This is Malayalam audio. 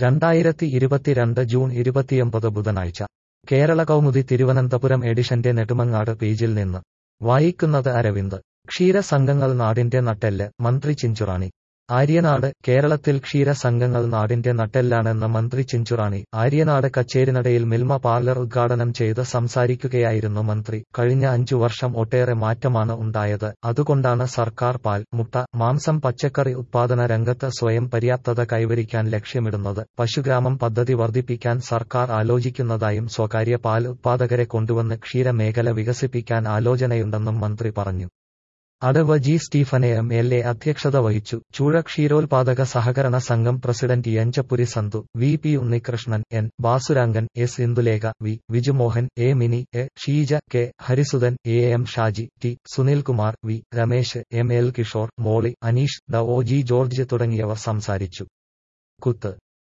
രണ്ടായിരത്തി ഇരുപത്തിരണ്ട് ജൂൺ ഇരുപത്തിയൊമ്പത് ബുധനാഴ്ച കേരള കൗമുദി തിരുവനന്തപുരം എഡിഷന്റെ നെടുമങ്ങാട് പേജിൽ നിന്ന് വായിക്കുന്നത് അരവിന്ദ് ക്ഷീരസംഘങ്ങൾ നാടിന്റെ നട്ടെല്ല് മന്ത്രി ചിഞ്ചുറാണി ആര്യനാട് കേരളത്തിൽ ക്ഷീരസംഘങ്ങൾ നാടിന്റെ നട്ടെല്ലാണെന്ന് മന്ത്രി ചിഞ്ചുറാണി ആര്യനാട് കച്ചേരിനടയിൽ മിൽമ പാർലർ ഉദ്ഘാടനം ചെയ്ത് സംസാരിക്കുകയായിരുന്നു മന്ത്രി കഴിഞ്ഞ അഞ്ചു വർഷം ഒട്ടേറെ മാറ്റമാണ് ഉണ്ടായത് അതുകൊണ്ടാണ് സർക്കാർ പാൽ മുട്ട മാംസം പച്ചക്കറി ഉത്പാദന രംഗത്ത് സ്വയം പര്യാപ്തത കൈവരിക്കാൻ ലക്ഷ്യമിടുന്നത് പശുഗ്രാമം പദ്ധതി വർദ്ധിപ്പിക്കാൻ സർക്കാർ ആലോചിക്കുന്നതായും സ്വകാര്യ പാൽ ഉത്പാദകരെ കൊണ്ടുവന്ന് ക്ഷീരമേഖല വികസിപ്പിക്കാൻ ആലോചനയുണ്ടെന്നും മന്ത്രി പറഞ്ഞു അടവ് ജി സ്റ്റീഫനെ എം എൽ എ അധ്യക്ഷത വഹിച്ചു ചൂഴ ക്ഷീരോത്പാദക സഹകരണ സംഘം പ്രസിഡന്റ് യഞ്ചപ്പുരി സന്തു V P Unnikrishnan N Bhasurangan S Indulekha V Vijumohan A Mini A Sheeja K Harisudhan A M Shaji T Sunilkumar V Ramesh M L Kishore Moly Aneesh ഡ ഒ ജി ജോർജ് തുടങ്ങിയവർ സംസാരിച്ചു കുത്ത്